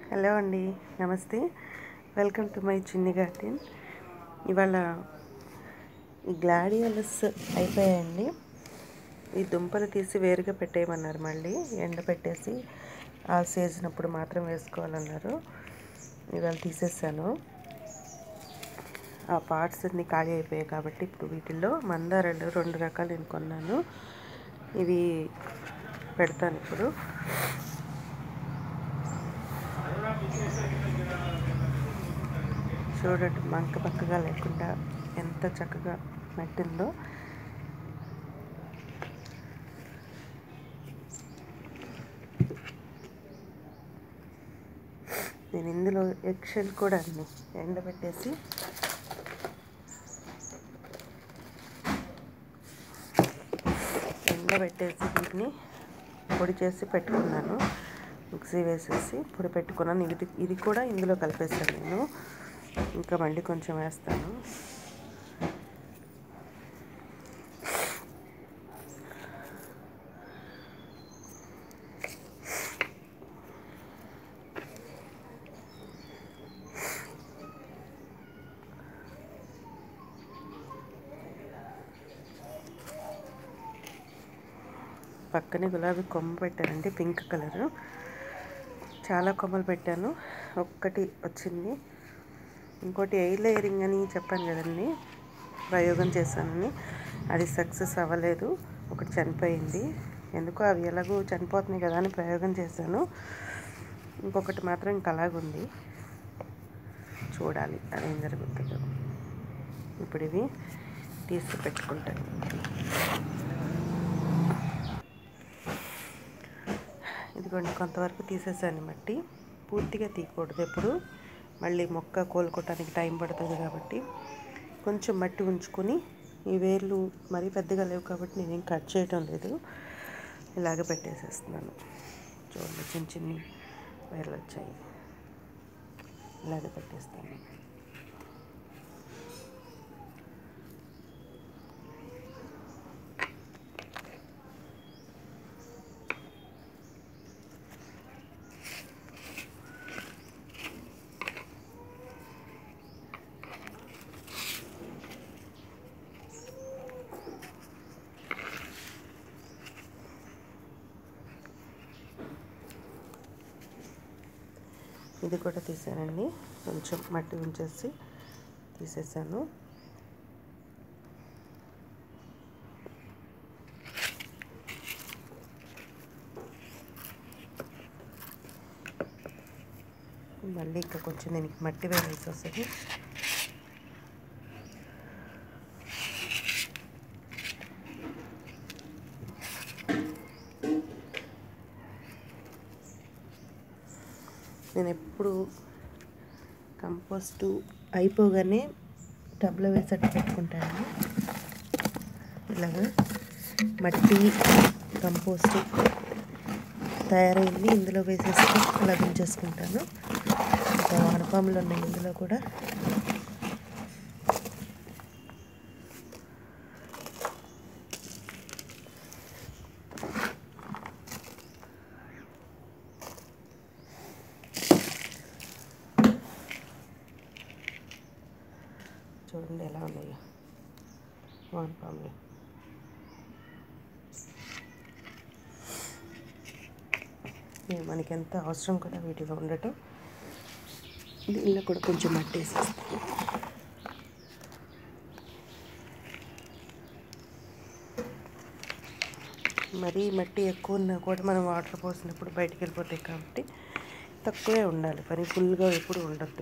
hello అండి నమస్తే welcome to my Chinni garden ఇవాళ ఈ గ్లాడియోలస్ అయిపోయాయండి ఈ దుంపలు తీసి వేరుగా పెట్టేయమన్నారు మళ్ళీ ఎండ పెట్టేసి ఆ చేసినప్పుడు మాత్రం వేసుకోవాలన్నారు ఇవాళ తీసేసాను ఆ పార్ట్స్ అన్ని ఖాళీ అయిపోయాయి కాబట్టి ఇప్పుడు వీటిల్లో మందారాలు రెండు రకాలు నేను కొన్నాను ఇవి పెడతాను ఇప్పుడు చూడండి మంక పక్కగా లేకుండా ఎంత చక్కగా మెట్టిందో నేను ఇందులో ఎక్షల్ కూడా అన్ని ఎండబెట్టేసి ఎండబెట్టేసి వీటిని పొడి చేసి పెట్టుకున్నాను మిక్సీ వేసేసి పొడి పెట్టుకున్నాను ఇది ఇది కూడా ఇందులో కలిపేసాను నేను ఇంకా మళ్ళీ కొంచెం వేస్తాను పక్కనే గులాబీ కొమ్మ పెట్టానండి పింక్ కలర్ చాలా కొమ్మలు పెట్టాను ఒక్కటి వచ్చింది ఇంకోటి ఎయిర్ లేయరింగ్ అని చెప్పాను కదండి ప్రయోగం చేశానని అది సక్సెస్ అవ్వలేదు ఒకటి చనిపోయింది ఎందుకో అవి ఎలాగో చనిపోతున్నాయి కదా అని ప్రయోగం చేశాను ఇంకొకటి మాత్రం ఇంకా అలాగుంది చూడాలి అదేం జరుగుతుందో ఇప్పుడు ఇవి తీసి పెట్టుకుంటాను ఇదిగోండి కొంతవరకు తీసేసాను మట్టి పూర్తిగా తీయకూడదు ఎప్పుడు మళ్ళీ మొక్క కోలుకోవటానికి టైం పడుతుంది కాబట్టి కొంచెం మట్టి ఉంచుకొని ఈ వేర్లు మరీ పెద్దగా లేవు కాబట్టి నేనేం కట్ చేయటం లేదు ఇలాగ పెట్టేసేస్తున్నాను చూడండి చిన్న చిన్న వేర్లు వచ్చాయి ఇలాగ పెట్టేస్తాను ఇది కూడా తీసానండి కొంచెం మట్టి ఉంచేసి తీసేసాను మళ్ళీ ఇంకా కొంచెం దీనికి మట్టి వేయాల్సి వస్తుంది నేను ఎప్పుడు కంపోస్టు అయిపోగానే టబ్లో వేసేట్టు పెట్టుకుంటాను ఇలాగా మట్టి కంపోస్ట్ తయారైంది ఇందులో వేసేసుకొని అలా ఉంచేసుకుంటాను ఇంకా వానపాములు ఉన్నాయి ఇందులో కూడా చూడండి ఎలా ఉన్నాయో వానపాములు మనకి ఎంత అవసరం కూడా వీటిలో ఉండటం దీనిలో కూడా కొంచెం మట్టి వేసేస్తాను మరీ మట్టి ఎక్కువ ఉన్నా కూడా మనం వాటర్ పోసినప్పుడు బయటికి వెళ్ళిపోతాయి కాబట్టి తక్కువే ఉండాలి పని ఫుల్గా ఎప్పుడు ఉండద్దు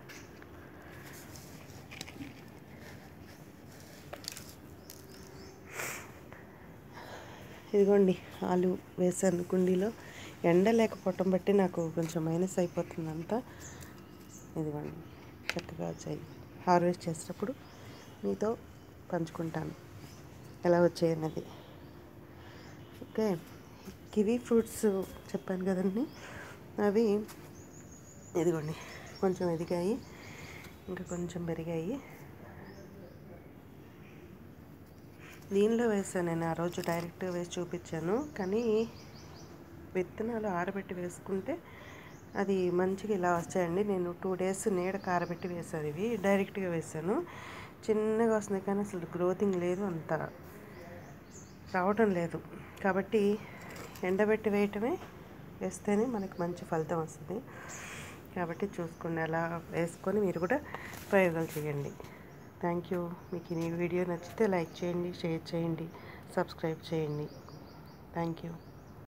ఇదిగోండి ఆలు వేసాను కుండీలో ఎండ లేకపోవటం బట్టి నాకు కొంచెం మైనస్ అయిపోతుంది అంతా ఇదిగోండి చక్కగా వచ్చాయి హార్వెస్ట్ చేసేటప్పుడు మీతో పంచుకుంటాను ఎలా వచ్చాయన్నది ఓకే కివీ ఫ్రూట్స్ చెప్పాను కదండి అవి ఇదిగోండి కొంచెం ఎదిగాయి ఇంకా కొంచెం పెరిగాయి దీనిలో వేసాను నేను ఆ రోజు డైరెక్ట్గా వేసి చూపించాను కానీ విత్తనాలు ఆరబెట్టి వేసుకుంటే అది మంచిగా ఇలా వచ్చాయండి నేను టూ డేస్ నీడ కారబెట్టి వేసాను ఇవి డైరెక్ట్గా వేసాను చిన్నగా వస్తుంది కానీ అసలు గ్రోతింగ్ లేదు అంత రావటం లేదు కాబట్టి ఎండబెట్టి వేయటమే వేస్తేనే మనకు మంచి ఫలితం వస్తుంది కాబట్టి చూసుకోండి అలా వేసుకొని మీరు కూడా ప్రయోగాలు చేయండి థ్యాంక్ యూ మీకు ఈ వీడియో నచ్చితే లైక్ చేయండి షేర్ చేయండి సబ్స్క్రైబ్ చేయండి థ్యాంక్ యూ